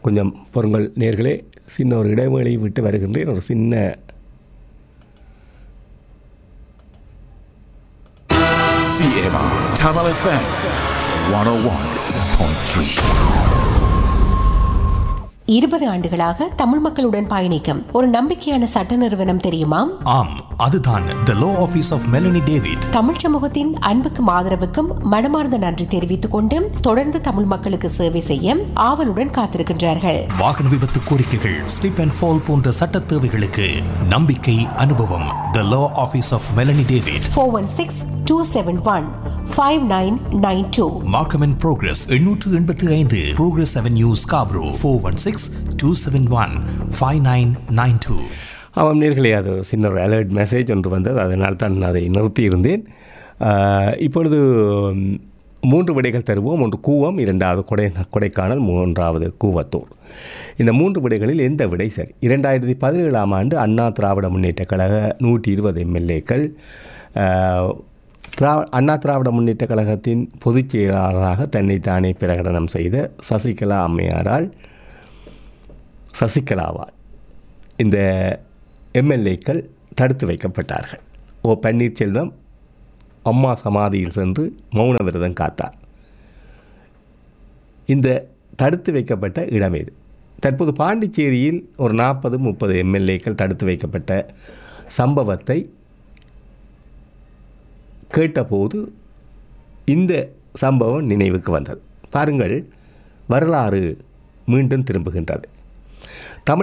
கொஞ்சம் பொருங்கள் நேர்களே சின்ன ஒரு இடைவேளை விட்டு வருகின்றேன் ஒரு சின்ன CMR Tamil FM 101.3. இருபது ஆண்டுகளாக தமிழ் மக்களுடன் பயணிக்கும் ஒரு நம்பிக்கையான சட்ட நிறுவனம் தெரியுமா ஆம் அதுதான் the law office of Melanie David Tamil சமூகத்தின் அன்புக்கும் ஆதரவுக்கும் மனமார்ந்த நன்றி தெரிவித்துக் கொண்டு தொடர்ந்து தமிழ் மக்களுக்கு சேவை செய்ய ஆவலுடன் காத்திருக்கின்றார்கள் வாகன விபத்து கோரிக்கைகள் ஸ்லிப் அண்ட் ஃபால் போன்ற சட்ட தேவைகளுக்கு நம்பிக்கை அனுபவம் the law office of Melanie David four one six two seven one five nine nine two Markham and Progress எண்ணூற்று எண்பத்தி ஐந்து Progress Avenue Scarborough four one six two seven one five nine nine two அவன் நேர்களே அது ஒரு சின்ன ஒரு alert message ஒன்று வந்தது அதனால் தான் அதை நிறுத்தியிருந்தேன் ஆஹ், இப்பொழுது ம், மூன்று விடைகள் தருவோம் ஒன்று கூவம் இரண்டாவது கொடை கொடைக்கானல் மூன்றாவது கூவத்தூர் இந்த மூன்று விடைகளில் எந்த விடை சரி இரண்டாயிரத்தி பதினேழாம் ஆண்டு அண்ணா திராவிட முன்னேற்றக் கழக நூற்றி இருபது எம்எல்ஏக்கள் திரா அண்ணா திராவிட முன்னேற்றக் கழகத்தின் பொதுச் செயலாளராக தன்னைத்தானே பிரகடனம் செய்த சசிகலா அம்மையாரால் சசிகலாவால் இந்த எம்எல்ஏக்கள் தடுத்து வைக்கப்பட்டார்கள் ஓ பன்னீர்செல்வம் அம்மா சமாதியில் சென்று மௌன விரதம் காத்தார் இந்த தடுத்து வைக்கப்பட்ட இடம் இது தற்போது பாண்டிச்சேரியில் ஒரு நாற்பது முப்பது எம்எல்ஏக்கள் தடுத்து வைக்கப்பட்ட சம்பவத்தை கேட்டபோது இந்த சம்பவம் நினைவுக்கு வந்தது பாருங்கள் வரலாறு மீண்டும் திரும்புகின்றது